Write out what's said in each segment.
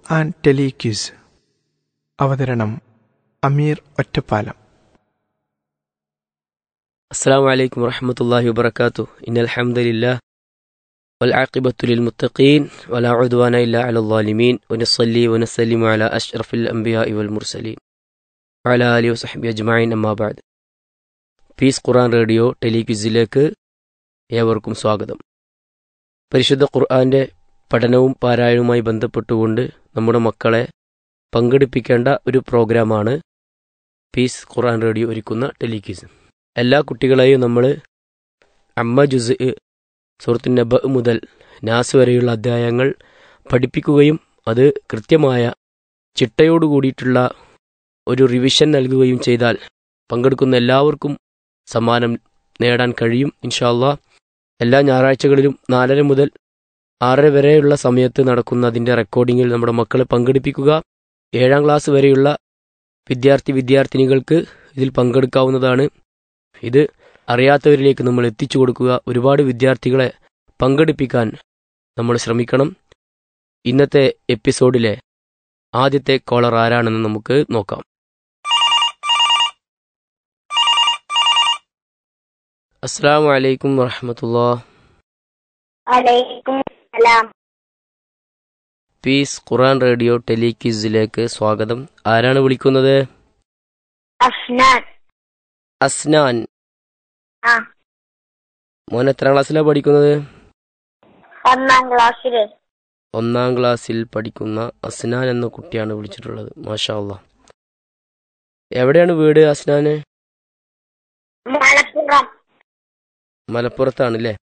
ഖുർആൻ telequiz അവതരണം Ameer Ottapalam السلام عليكم ورحمة الله وبركاته إن الحمد لله والعاقبة للمتقين ولا عدوان إلا على الظالمين ونصلي ونسلم على أشرف الأنبياء والمرسلين وعلى آله وصحبه أجمعين أما بعد peace Quran radio ടെലിക്വിസിലേക്ക് ഏവർക്കും സ്വാഗതം പരിശുദ്ധ ഖുർആന്റെ പഠനവും പാരായണവുമായി ബന്ധപ്പെട്ടുകൊണ്ട് നമ്മുടെ മക്കളെ പങ്കെടുപ്പിക്കേണ്ട ഒരു പ്രോഗ്രാമാണ് പീസ് ഖുർആൻ റേഡിയോ ഒരുക്കുന്ന ടെലിക്വിസ് എല്ലാ കുട്ടികളെയും നമ്മൾ അമ്മ ജുസ് സുഹൃത്തു നബ മുതൽ നാസ് വരെയുള്ള അധ്യായങ്ങൾ പഠിപ്പിക്കുകയും അത് കൃത്യമായ ചിട്ടയോട് കൂടിയിട്ടുള്ള ഒരു റിവിഷൻ നൽകുകയും ചെയ്താൽ പങ്കെടുക്കുന്ന എല്ലാവർക്കും സമ്മാനം നേടാൻ കഴിയും ഇൻഷാല്ല എല്ലാ ഞായറാഴ്ചകളിലും നാലര മുതൽ ആറര വരെയുള്ള സമയത്ത് നടക്കുന്ന അതിൻ്റെ റെക്കോർഡിങ്ങിൽ നമ്മുടെ മക്കളെ പങ്കെടുപ്പിക്കുക ഏഴാം ക്ലാസ് വരെയുള്ള വിദ്യാർത്ഥി വിദ്യാർത്ഥിനികൾക്ക് ഇതിൽ പങ്കെടുക്കാവുന്നതാണ് ഇത് അറിയാത്തവരിലേക്ക് നമ്മൾ എത്തിച്ചു കൊടുക്കുക ഒരുപാട് വിദ്യാർത്ഥികളെ പങ്കെടുപ്പിക്കാൻ നമ്മൾ ശ്രമിക്കണം ഇന്നത്തെ എപ്പിസോഡിലെ ആദ്യത്തെ കോളർ ആരാണെന്ന് നമുക്ക് നോക്കാം അസ്സാം വലൈക്കും വറഹമത്തുള്ള വലൈക്കും സലാം പീസ് ഖുറാൻ റേഡിയോ ടെലിക്യൂസിലേക്ക് സ്വാഗതം ആരാണ് വിളിക്കുന്നത് അഫ്നാൻ അസ്നാൻ ആ മോൻ എത്രാം ക്ലാസ്സിലാണ് പഠിക്കുന്നത് ഒന്നാം ക്ലാസ്സില് ഒന്നാം ക്ലാസ്സിൽ പഠിക്കുന്ന അസ്നാൻ എന്ന കുട്ടിയാണ് വിളിച്ചിട്ടുള്ളത് മാഷാ അല്ലാ എവിടെയാണ് വീട് അസ്നാന് മലപ്പുറം മലപ്പുറത്താണല്ലേ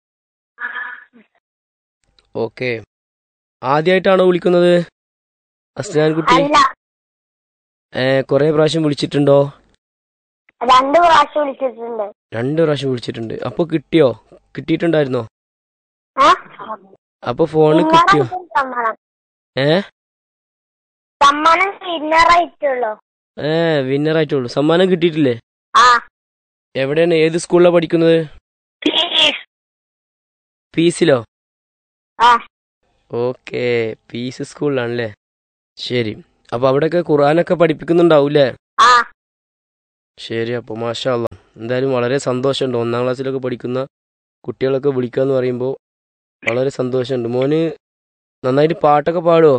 ഓക്കെ ആദ്യമായിട്ടാണോ വിളിക്കുന്നത് അസ്നാൻ കുട്ടി അല്ല ഏ കുറെ പ്രാവശ്യം വിളിച്ചിട്ടുണ്ടോ രണ്ടു പ്രാവശ്യം വിളിച്ചിട്ടുണ്ട് രണ്ട് പ്രാവശ്യം വിളിച്ചിട്ടുണ്ട് അപ്പൊ കിട്ടിയോ കിട്ടിയിട്ടുണ്ടായിരുന്നോ ഏ? അപ്പൊ ഫോണ് വിന്നർ കിട്ടിയോ ആയിട്ടും സമ്മാനം ഏ സമ്മാനം വിന്നർ ആയിട്ടുള്ളൂ ഏ വിന്നർ ആയിട്ടുള്ളൂ സമ്മാനം കിട്ടിയിട്ടില്ലേ ആ എവിടെയാണ് ഏത് സ്കൂളിലാണ് പഠിക്കുന്നത് പ്ലീസ് പീസിലോ ആ ഓക്കെ പീസ് സ്കൂളിലാണല്ലേ ശരി അപ്പൊ അവിടെയൊക്കെ ഖുർആനൊക്കെ പഠിപ്പിക്കുന്നുണ്ടാവൂലേ ആ ശരി അപ്പോൾ മാഷാ അല്ലാ എന്തായാലും വളരെ സന്തോഷമുണ്ട് ഒന്നാം ക്ലാസ്സിലൊക്കെ പഠിക്കുന്ന കുട്ടികളൊക്കെ വിളിക്കുക എന്ന് പറയുമ്പോൾ വളരെ സന്തോഷമുണ്ട് മോന് നന്നായിട്ട് പാട്ടൊക്കെ പാടുമോ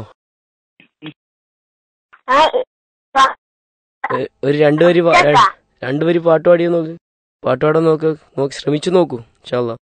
ഏ, ഏ, ഒരു രണ്ടുപേര് പാ- കേട്ടാ? രണ്ടുപേര് പാട്ട് പാടിയോ നോക്ക് പാട്ട് പാടാൻ നോക്ക് നോക്ക് ശ്രമിച്ചു നോക്കൂ ഇൻഷാല്ലാ